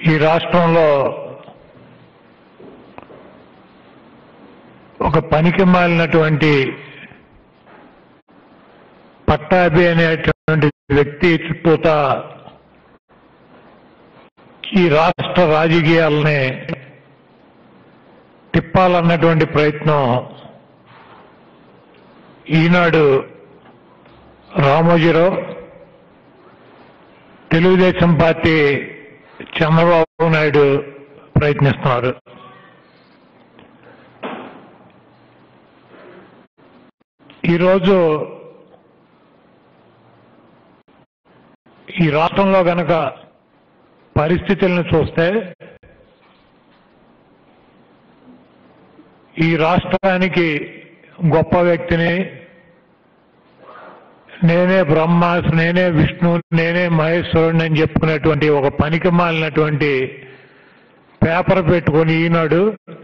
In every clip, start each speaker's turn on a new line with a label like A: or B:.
A: ఈ రాష్ట్రంలో ఒక పనికి మాలినటువంటి పట్టాభి అనేటువంటి వ్యక్తి చుట్టూత ఈ రాష్ట్ర రాజకీయాలని తిప్పాలన్నటువంటి ప్రయత్నం ఈనాడు రామోజీరావు తెలుగుదేశం పార్టీ చంద్రబాబు నాయుడు ప్రయత్నిస్తున్నారు ఈరోజు ఈ రాష్ట్రంలో గనక పరిస్థితులను చూస్తే ఈ రాష్ట్రానికి గొప్ప వ్యక్తిని నేనే బ్రహ్మాస్ నేనే విష్ణు నేనే మహేశ్వరుని అని చెప్పుకునేటువంటి ఒక పనికి మాలినటువంటి పేపర్ పెట్టుకొని ఈనాడు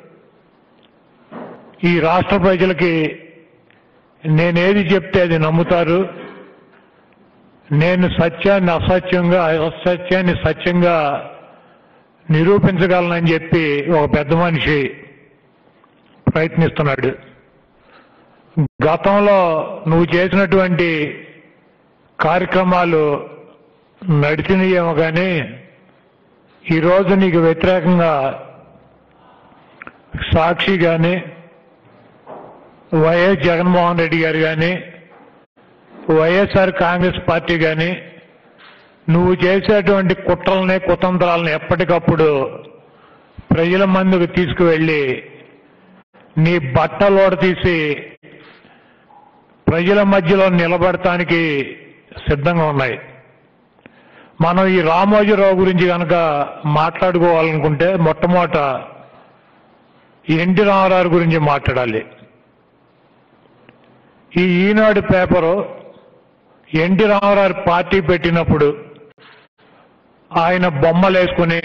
A: ఈ రాష్ట్ర ప్రజలకి నేనేది చెప్తే అది నమ్ముతారు నేను సత్యాన్ని అసత్యంగా అసత్యాన్ని సత్యంగా నిరూపించగలనని చెప్పి ఒక పెద్ద మనిషి ప్రయత్నిస్తున్నాడు గతంలో నువ్వు చేసినటువంటి కార్యక్రమాలు నడిచినయేమో కానీ ఈరోజు నీకు వ్యతిరేకంగా సాక్షి కానీ వైఎస్ జగన్మోహన్ రెడ్డి గారు కానీ వైఎస్ఆర్ కాంగ్రెస్ పార్టీ కానీ నువ్వు చేసేటువంటి కుట్రల్ని కుతంత్రాలను ఎప్పటికప్పుడు ప్రజల మందుకు తీసుకువెళ్ళి నీ బట్టలోడ తీసి ప్రజల మధ్యలో నిలబడటానికి సిద్ధంగా ఉన్నాయి మనం ఈ రామోజీరావు గురించి కనుక మాట్లాడుకోవాలనుకుంటే మొట్టమొదట ఎన్టీ రామారావు గురించి మాట్లాడాలి ఈ Eenadu paper N T Rama Rao party పెట్టినప్పుడు ఆయన బొమ్మలు వేసుకుని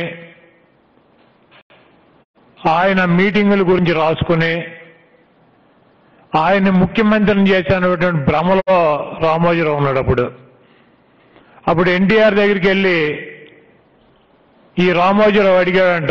A: ఆయన మీటింగుల గురించి రాసుకుని ఆయన్ని ముఖ్యమంత్రిని చేసినటువంటి భ్రమలో రామోజీరావు ఉన్నాడు అప్పుడు అప్పుడు ఎన్టీఆర్ దగ్గరికి వెళ్ళి ఈ రామోజీరావు అడిగాడంట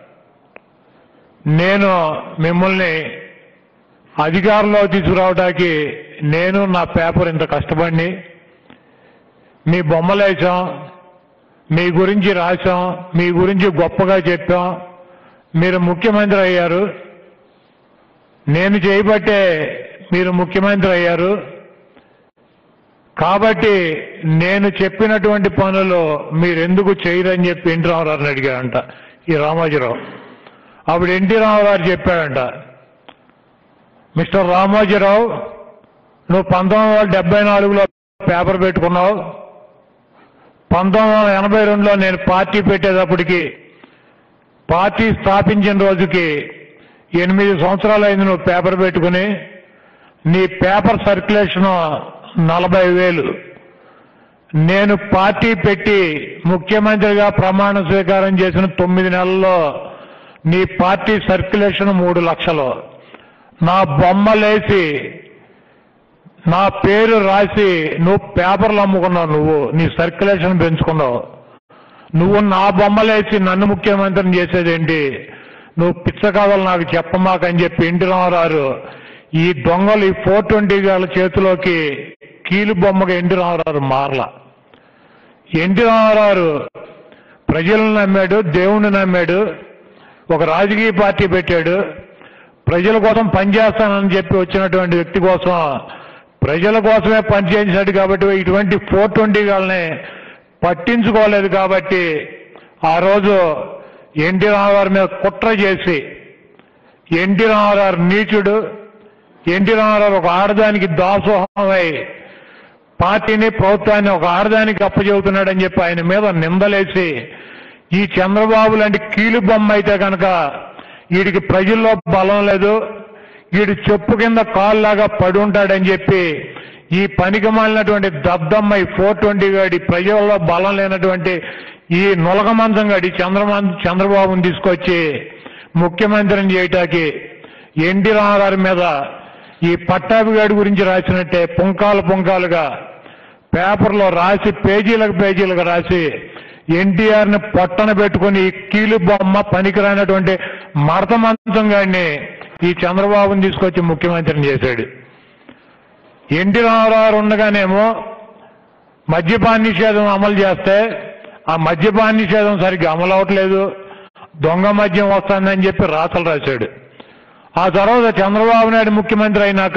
A: నేను మిమ్మల్ని అధికారంలో తీసుకురావడానికి నేను నా పేపర్ ఇంత కష్టపడి మీ బొమ్మలు వేసాం మీ గురించి రాశాం మీ గురించి గొప్పగా చెప్పాం మీరు ముఖ్యమంత్రి అయ్యారు నేను చేయబట్టే మీరు ముఖ్యమంత్రి అయ్యారు కాబట్టి నేను చెప్పినటువంటి పనులు మీరు ఎందుకు చేయరని చెప్పి ఎన్టీ రామారావుని అడిగాడంట ఈ రామోజీరావు అప్పుడు ఎన్టీ రామారావు చెప్పాడంట మిస్టర్ రామోజీరావు నువ్వు పంతొమ్మిది వందల డెబ్బై నాలుగులో పేపర్ పెట్టుకున్నావు పంతొమ్మిది వందల ఎనభై రెండులో నేను పార్టీ పెట్టేటప్పటికి పార్టీ స్థాపించిన రోజుకి ఎనిమిది సంవత్సరాలు అయింది నువ్వు పేపర్ పెట్టుకుని నీ పేపర్ సర్క్యులేషన్ నలభై వేలు నేను పార్టీ పెట్టి ముఖ్యమంత్రిగా ప్రమాణ స్వీకారం చేసిన తొమ్మిది నెలల్లో నీ పార్టీ సర్క్యులేషన్ మూడు లక్షలు నా బొమ్మలేసి నా పేరు రాసి నువ్వు పేపర్లు అమ్ముకున్నావు నువ్వు నీ సర్క్యులేషన్ పెంచుకున్నావు నువ్వు నా బొమ్మలేసి నన్ను ముఖ్యమంత్రిని చేసేదేంటి నువ్వు పిచ్చ కథలు నాకు చెప్పమాకని చెప్పి ఎన్టీ రామారావు ఈ దొంగలు ఈ ఫోర్ ట్వంటీ గాళ్ళ చేతిలోకి కీలు బొమ్మగా ఎన్టీ రామారావు మారల ఎన్టీ రామారావు ప్రజలను నమ్మాడు దేవుణ్ణి నమ్మాడు ఒక రాజకీయ పార్టీ పెట్టాడు ప్రజల కోసం పనిచేస్తానని చెప్పి వచ్చినటువంటి వ్యక్తి కోసం ప్రజల కోసమే పనిచేసాడు కాబట్టి ఇటువంటి ఫోర్ ట్వంటీ గాళ్ళని పట్టించుకోలేదు కాబట్టి ఆ రోజు ఎన్టీ రామారావు మీద కుట్ర చేసి ఎన్టీ రామారావు నీచుడు ఎన్టీ రామారావు ఒక ఆడదానికి దాసోహమై పార్టీని ప్రభుత్వాన్ని ఒక ఆడదానికి అప్పచెబుతున్నాడని చెప్పి ఆయన మీద నిందలేసి ఈ చంద్రబాబు లాంటి కీలు బొమ్మ అయితే కనుక వీడికి ప్రజల్లో బలం లేదు వీడు చెప్పు కింద కాల్లాగా పడి ఉంటాడని చెప్పి ఈ పనికి మాలినటువంటి దద్దమ్మ ఈ ఫోర్ ట్వంటీ గాడి ప్రజల్లో బలం లేనటువంటి ఈ నులగమంచం గడి చంద్రమా చంద్రబాబుని తీసుకొచ్చి ముఖ్యమంత్రిని చేయటానికి ఎన్టీ రామారావు మీద ఈ పట్టాభిగాడి గురించి రాసినట్టే పుంకాలు పుంకాలుగా పేపర్లో రాసి పేజీలకు పేజీలకు రాసి ఎన్టీఆర్ ని పొట్టన పెట్టుకుని ఈ కీలు బొమ్మ పనికిరానటువంటి మడత మంచం గాడిని ఈ చంద్రబాబుని తీసుకొచ్చి ముఖ్యమంత్రిని చేశాడు ఎన్టీ రామారావు ఉండగానేమో మద్యపాన నిషేధం అమలు చేస్తే ఆ మద్యపాన నిషేధం సరిగ్గా అమలు అవట్లేదు దొంగ మద్యం వస్తుందని చెప్పి రాతలు రాశాడు ఆ తర్వాత చంద్రబాబు నాయుడు ముఖ్యమంత్రి అయినాక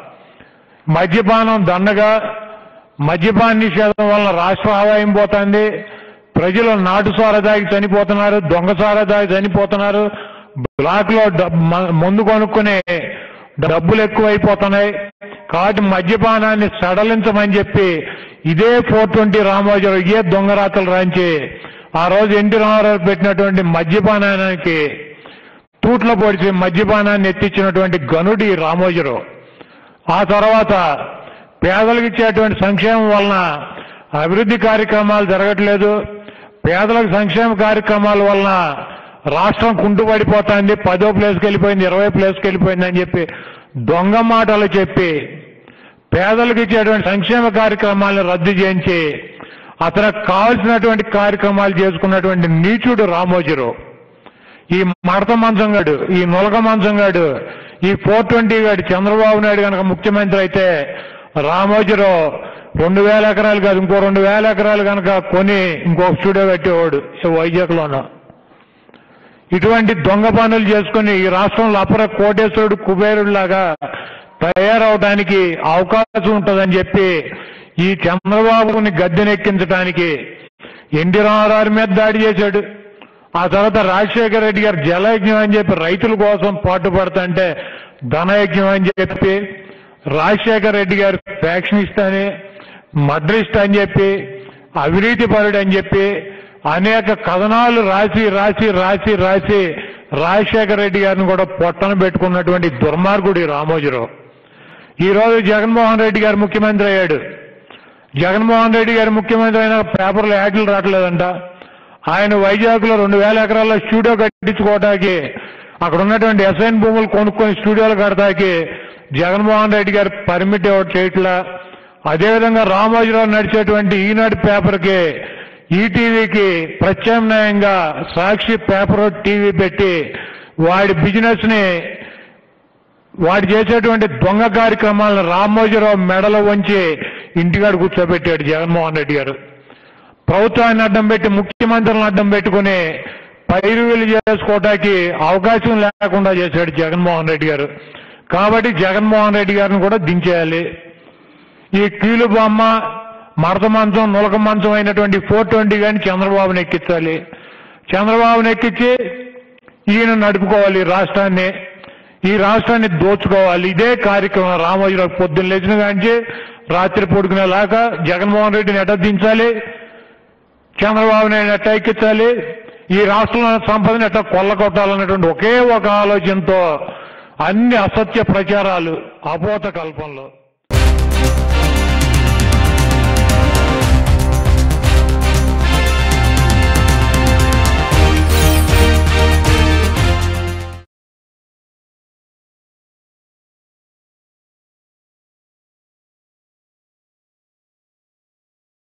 A: మద్యపానం దండగా మద్యపాన నిషేధం వలన రాష్ట్ర ఆదాయం పోతుంది ప్రజలు నాటు సారా తాగి చనిపోతున్నారు దొంగ సారా తాగి చనిపోతున్నారు బ్లాక్ లో డబ్- మ- మందు కొనుక్కునే డబ్బులు ఎక్కువైపోతున్నాయి కాబట్టి మద్యపానాన్ని సడలించమని చెప్పి ఇదే ఫోర్ ట్వంటీ రామోజీరావు ఇదే దొంగ రాతలు రాంచి ఆ రోజు ఎన్టీ రామారావు పెట్టినటువంటి మద్యపానానికి తూట్ల పొడిచి మద్యపానాన్ని ఎత్తించినటువంటి గనుడి రామోజీరావు ఆ తర్వాత పేదలకు ఇచ్చేటువంటి సంక్షేమం వలన అభివృద్ధి కార్యక్రమాలు జరగట్లేదు పేదలకు సంక్షేమ కార్యక్రమాల వలన రాష్ట్రం కుంటుపడిపోతుంది పదో ప్లేస్కి వెళ్ళిపోయింది ఇరవై ప్లేస్కి వెళ్ళిపోయింది అని చెప్పి దొంగ మాటలు చెప్పి పేదలకు ఇచ్చేటువంటి సంక్షేమ కార్యక్రమాలను రద్దు చేయించి అతనికి కావలసినటువంటి కార్యక్రమాలు చేసుకున్నటువంటి నీచుడు రామోజీరావు ఈ మడత మంచంగాడు ఈ నులక మంచంగాడు ఈ ఫోర్ ట్వంటీ గాడు చంద్రబాబు నాయుడు కనుక ముఖ్యమంత్రి అయితే రామోజీరావు రెండు వేల ఎకరాలు కాదు ఇంకో రెండు వేల ఎకరాలు కనుక కొని ఇంకొక స్టూడియో పెట్టేవాడు ఈ వైజాగ్లోనూ ఇటువంటి దొంగ పనులు చేసుకుని ఈ రాష్ట్రంలో అపర కోటేశ్వరుడు కుబేరుడిలాగా తయారవడానికి అవకాశం ఉంటుందని చెప్పి ఈ చంద్రబాబుని గద్దెనెక్కించడానికి ఎన్టీ రామారావు మీద దాడి చేశాడు ఆ తర్వాత రాజశేఖర రెడ్డి గారు జలయజ్ఞం అని చెప్పి రైతుల కోసం పాటుపడుతుంటే ధనయజ్ఞం అని చెప్పి రాజశేఖర రెడ్డి గారు ఫ్యాక్షనిస్ట్ అని మడ్రిస్ట్ అని చెప్పి అవినీతి పరుడు అని చెప్పి అనేక కథనాలు రాసి రాసి రాసి రాసి రాజశేఖర రెడ్డి గారిని కూడా పొట్టన పెట్టుకున్నటువంటి దుర్మార్గుడి రామోజీరావు ఈ రోజు జగన్మోహన్ రెడ్డి గారు ముఖ్యమంత్రి అయ్యాడు జగన్మోహన్ రెడ్డి గారు ముఖ్యమంత్రి అయిన పేపర్లో యాడ్లు రావట్లేదంట ఆయన వైజాగ్ లో రెండు వేల ఎకరాల్లో స్టూడియో కట్టించుకోవటానికి అక్కడ ఉన్నటువంటి ఎస్ఐన్ భూములు కొనుక్కొని స్టూడియోలు కడతాకి జగన్మోహన్ రెడ్డి గారు పర్మిట్ ఇవ్వడం చేయట్లా అదేవిధంగా రామోజీరావు నడిచేటువంటి ఈనాడు పేపర్కి ఈటీవీకి ప్రత్యామ్నాయంగా సాక్షి పేపర్ టీవీ పెట్టి వాడి బిజినెస్ ని వాడు చేసేటువంటి దొంగ కార్యక్రమాలను రామోజీరావు మెడలో వంచి ఇంటికాడ కూర్చోబెట్టాడు జగన్మోహన్ రెడ్డి గారు ప్రభుత్వాన్ని అడ్డం పెట్టి ముఖ్యమంత్రులను అడ్డం పెట్టుకుని పైరువీలు చేసుకోవటానికి అవకాశం లేకుండా చేశాడు జగన్మోహన్ రెడ్డి గారు కాబట్టి జగన్మోహన్ రెడ్డి గారిని కూడా దించేయాలి ఈ కీలు బొమ్మ మడత మంచం నులక మంచం అయినటువంటి ఫోర్ ట్వంటీ గాని చంద్రబాబుని ఎక్కించాలి చంద్రబాబుని ఎక్కించి ఈయన నడుపుకోవాలి ఈ రాష్ట్రాన్ని ఈ రాష్ట్రాన్ని దోచుకోవాలి ఇదే కార్యక్రమం రామోజీరావు పొద్దున్న లేచిన కాంచి రాత్రి పొడుకునేలాగా జగన్మోహన్ రెడ్డిని ఎట దించాలి చంద్రబాబు నాయుడు ఎట్ట ఎక్కించాలి ఈ రాష్ట్రంలో సంపదని ఎట్ట కొల్లగొట్టాలన్నటువంటి ఒకే ఒక ఆలోచనతో అన్ని అసత్య ప్రచారాలు అపోత కల్పంలో